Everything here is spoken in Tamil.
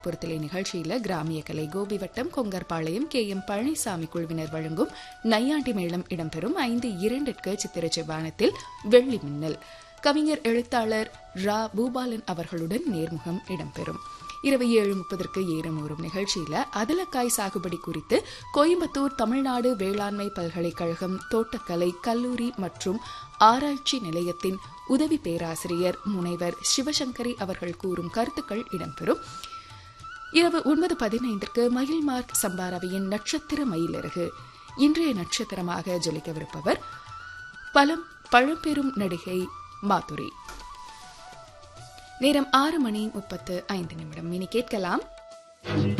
பொறுத்தலை நிகழ்ச்சியில கிராமிய கலை கோபி வட்டம் கொங்கர்பாளையம் கே எம் பழனிசாமி குழுவினர் வழங்கும் நையாண்டி மேளம் இடம்பெறும் ஐந்து இரண்டிற்கு சித்திர செவ்வானத்தில் வெள்ளி மின்னல் கவிஞர் எழுத்தாளர் ரா பூபாலன் அவர்களுடன் நேர்முகம் இடம்பெறும் இரவு ஏழு முப்பதற்கு ஏறமூறும் நிகழ்ச்சியில அதலக்காய் சாகுபடி குறித்து கோயம்புத்தூர் தமிழ்நாடு வேளாண்மை பல்கலைக்கழகம் தோட்டக்கலை கல்லூரி மற்றும் ஆராய்ச்சி நிலையத்தின் உதவி பேராசிரியர் முனைவர் சிவசங்கரி அவர்கள் கூறும் கருத்துக்கள் இடம்பெறும் இரவு ஒன்பது பதினைந்திற்கு மயில் மார்க் சம்பாரவியின் நட்சத்திர மயிலிறகு இன்றைய நட்சத்திரமாக ஜொலிக்கவிருப்பவர் பலம் பழம்பெரும் நடிகை மாதுரி நேரம் ஆறு மணி முப்பத்து ஐந்து நிமிடம் இனி கேட்கலாம்